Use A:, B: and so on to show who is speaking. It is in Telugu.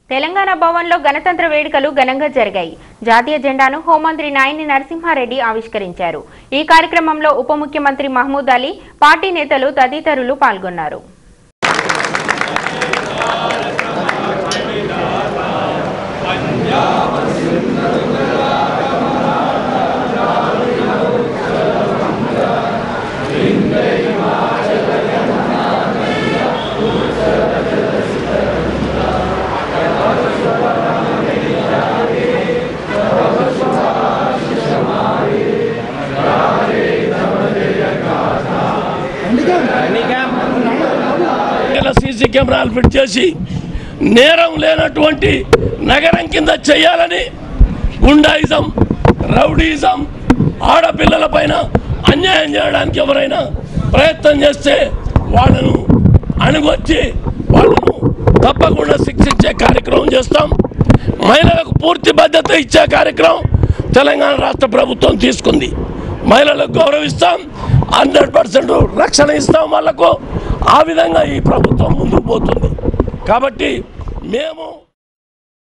A: తెలంగాణ భవన్లో గణతంత్ర వేడుకలు ఘనంగా జరిగాయి జాతీయ జెండాను హోంమంత్రి నాయని నరసింహారెడ్డి ఆవిష్కరించారు ఈ కార్యక్రమంలో ఉప ముఖ్యమంత్రి మహమూద్ అలీ పార్టీ నేతలు తదితరులు పాల్గొన్నారు
B: ఇలా సీసీ కెమెరాలు ఫిట్ చేసి నేరం లేనటువంటి నగరం కింద చేయాలని గుండాయిజం రౌడీజం ఆడపిల్లల పైన అన్యాయం చేయడానికి ఎవరైనా ప్రయత్నం చేస్తే వాళ్ళను అణుగొచ్చి వాళ్ళను తప్పకుండా శిక్షించే కార్యక్రమం చేస్తాం మహిళలకు పూర్తి భద్రత ఇచ్చే కార్యక్రమం తెలంగాణ రాష్ట్ర ప్రభుత్వం తీసుకుంది మహిళలకు గౌరవిస్తాం హండ్రెడ్ పర్సెంట్ రక్షణ ఇస్తాం వాళ్ళకు ఆ విధంగా ఈ ప్రభుత్వం ముందుకు పోతుంది కాబట్టి మేము